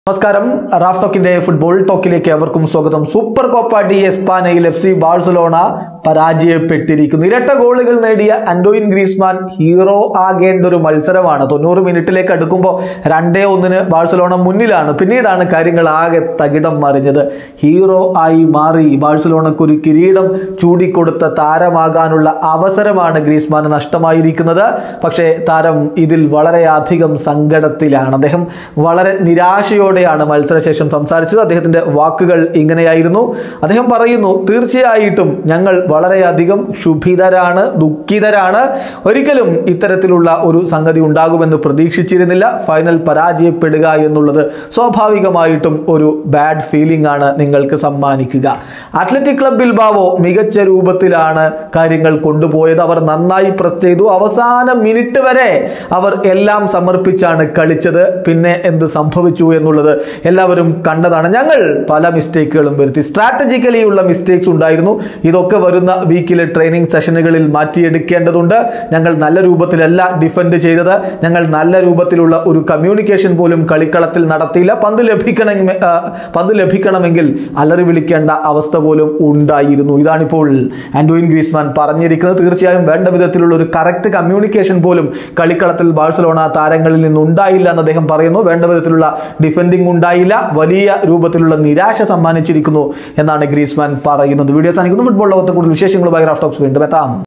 നമസ്കാരം Raf ടോക്കിന്റെ football ടോക്കിലേക്ക് എവർക്കും സ്വാഗതം സൂപ്പർ കോപ്പ ഡി എസ്പാനയിൽ എഫ് സി ബാഴ്സലോണ പരാജയപ്പെട്ടിരിക്കുന്നു ഇരട്ട ഗോളുകൾ നേടിയ അൻഡോയിൻ ഗ്രീസ്മാൻ ഹീറോ ആകേണ്ട ഒരു മത്സരമാണ് തൊണ്ണൂറ് മിനിറ്റിലേക്ക് അടുക്കുമ്പോൾ രണ്ടേ ഒന്നിന് ബാഴ്സലോണ മുന്നിലാണ് പിന്നീടാണ് കാര്യങ്ങൾ ആകെ തകിടം മറിഞ്ഞത് ഹീറോ ആയി മാറി ബാഴ്സലോണക്ക് ഒരു കിരീടം ചൂടിക്കൊടുത്ത താരമാകാനുള്ള അവസരമാണ് ഗ്രീസ്മാന് നഷ്ടമായിരിക്കുന്നത് പക്ഷേ താരം ഇതിൽ വളരെയധികം സങ്കടത്തിലാണ് അദ്ദേഹം വളരെ നിരാശയോടെയാണ് മത്സരശേഷം സംസാരിച്ചത് അദ്ദേഹത്തിന്റെ വാക്കുകൾ ഇങ്ങനെയായിരുന്നു അദ്ദേഹം പറയുന്നു തീർച്ചയായിട്ടും ഞങ്ങൾ വളരെയധികം ക്ഷുഭിതരാണ് ദുഃഖിതരാണ് ഒരിക്കലും ഇത്തരത്തിലുള്ള ഒരു സംഗതി ഉണ്ടാകുമെന്ന് പ്രതീക്ഷിച്ചിരുന്നില്ല ഫൈനൽ പരാജയപ്പെടുക എന്നുള്ളത് സ്വാഭാവികമായിട്ടും ഒരു ബാഡ് ഫീലിംഗ് ആണ് നിങ്ങൾക്ക് സമ്മാനിക്കുക അത്ലറ്റിക് ക്ലബ് ബിൽബാവോ മികച്ച രൂപത്തിലാണ് കാര്യങ്ങൾ കൊണ്ടുപോയത് അവർ നന്നായി പ്രസ് ചെയ്തു അവസാന മിനിറ്റ് വരെ അവർ എല്ലാം സമർപ്പിച്ചാണ് കളിച്ചത് പിന്നെ എന്ത് സംഭവിച്ചു എന്നുള്ളത് എല്ലാവരും കണ്ടതാണ് ഞങ്ങൾ പല മിസ്റ്റേക്കുകളും വരുത്തി സ്ട്രാറ്റജിക്കലി ഉള്ള മിസ്റ്റേക്സ് ഉണ്ടായിരുന്നു ഇതൊക്കെ വരുന്ന വീക്കിലെ ട്രെയിനിങ് സെഷനുകളിൽ മാറ്റിയെടുക്കേണ്ടതുണ്ട് ഞങ്ങൾ നല്ല രൂപത്തിലല്ല ഡിഫെൻഡ് ചെയ്തത് ഞങ്ങൾ നല്ല രൂപത്തിലുള്ള ഒരു കമ്മ്യൂണിക്കേഷൻ പോലും കളിക്കളത്തിൽ നടത്തിയില്ല പന്ത് ലഭിക്കണമെങ്കിൽ ആ, പന്ത് ലഭിക്കണമെങ്കിൽ അലറി വിളിക്കേണ്ട അവസ്ഥ പോലും ഉണ്ടായിരുന്നു ഇതാണിപ്പോൾ ആൻഡോയിൻ ഗ്രീസ്മാൻ പറഞ്ഞിരിക്കുന്നത് തീർച്ചയായും വേണ്ട വിധത്തിലുള്ള ഒരു കറക്റ്റ് കമ്മ്യൂണിക്കേഷൻ പോലും കളിക്കളത്തിൽ ബാഴ്സലോണ താരങ്ങളിൽ നിന്നുണ്ടായില്ല എന്ന് അദ്ദേഹം പറയുന്നു വേണ്ട വിധത്തിലുള്ള ഡിഫെൻഡിങ് ഉണ്ടായില്ല വലിയ രൂപത്തിലുള്ള നിരാശ സമ്മാനിച്ചിരിക്കുന്നു എന്നാണ് ഗ്രീസ്മാൻ പറയുന്നത് വീഡിയോ സാധിക്കുന്നു ഫുട്ബോൾ ലോകത്തെ കൂടുതൽ വിശേഷങ്ങളുമായി റാഫ് ടോക്സ് വീണ്ടും എത്താം